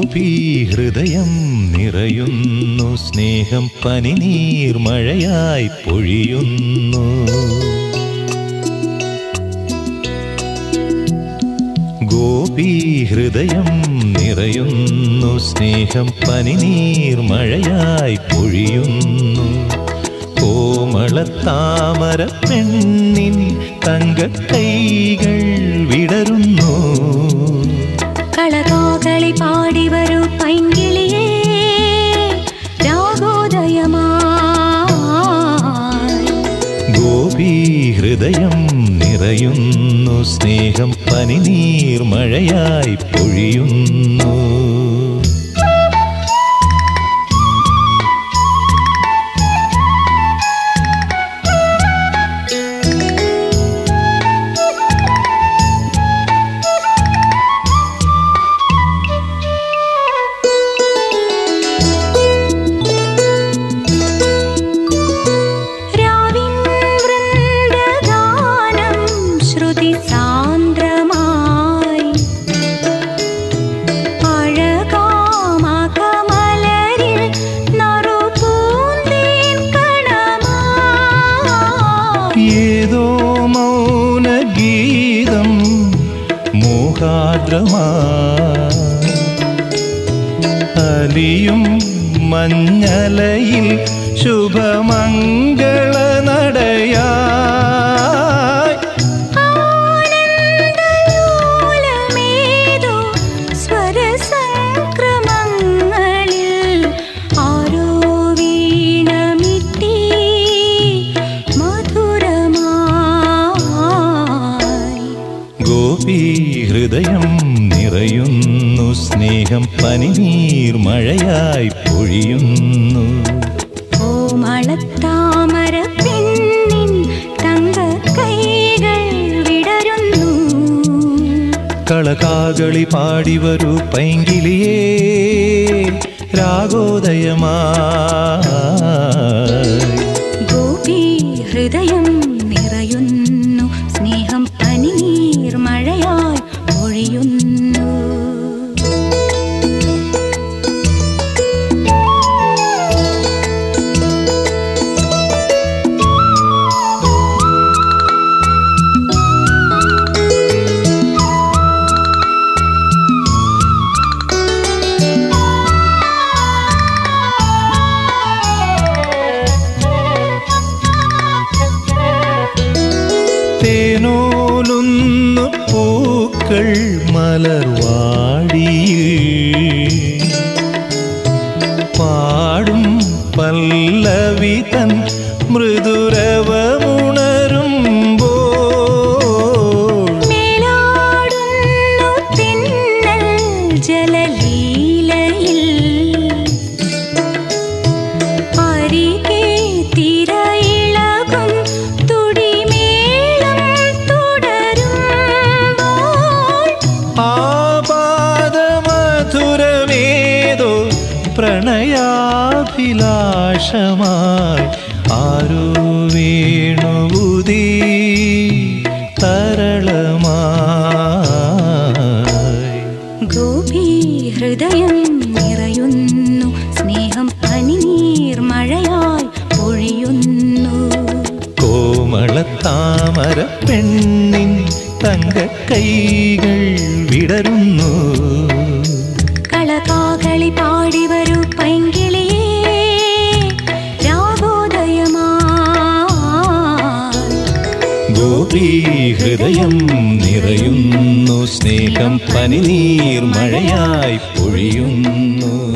ഗോപി ഹൃദയം നിറയുന്നു സ്നേഹം പനിനീർ മഴയായി പൊഴിയുന്നു ഗോപി ഹൃദയം നിറയുന്നു സ്നേഹം പനിനീർ മഴയായി പൊഴിയുന്നു കോമളത്താമര പെണ്ണിൻ തങ്കക്കൈകൾ വിടരുന്നു കളകാകളി പാടി വരൂ പൈങ്കിളിയേ രാഗോദയമായി ഗോപി ഹൃദയം നിറയുന്നു സ്നേഹം പനിനീർ മഴയായി പൊഴിയുന്നു രാവിൻ വൃന്ദഗാനം ശ്രുതി സാന്ദ്രമായി അഴകാമകമലരിൽ നറുപൂന്തേൻ കണമായി ഏതോ മൗനഗീതം മോഹാദ്രമാ അലിയും മഞ്ഞലയിൽ ശുഭമംഗള നടയായി ആനന്ദലോലമേതോ സ്വരസംക്രമങ്ങളിൽ ആരോ വീണമിട്ടി മധുരമായി ഗോപി ഹൃദയം നിറയുന്നു സ്നേഹം പനിനീർ മഴയായി പൊഴിയുന്നു കോമളത്താമര പെണ്ണിൻ തങ്കക്കൈകൾ വിടരുന്നു കളകാകളി പാടി വരൂ പൈങ്കിളിയേ രാഗോദയമായി ഗോപി ഹൃദയം നിറയുന്നു സ്നേഹം പനിനീർ മഴയായി പൊഴിയുന്നു തേനോലുന്നു പൂക്കൾ മലർവാടിയിൽ പാടും പല്ലവി തൻ മൃദുരവമുണരുമ്പോൾ മേലാടുന്നു തിന്നൽ ജലലീലയിൽ അരികെ തിരയിളകും തുടിമേളം തുടരുമ്പോൾ ആപാദമധുരമേതോ പ്രണയാഭിലാഷമായി ആരോ വേണുബുദി തരളമായി ഗോപി ഹൃദയം നിറയുന്നു സ്നേഹം പനിനീർ മഴയായി പൊഴിയുന്നു കോമളത്താമര പെണ്ണിൻ തങ്കക്കൈകൾ വിടരുന്നു കളകാകളി പാടി വരൂ പൈങ്കിളിയേ രാഗോദയമായി ഗോപി ഹൃദയം നിറയുന്നു സ്നേഹം പനിനീർ മഴയായി പൊഴിയുന്നു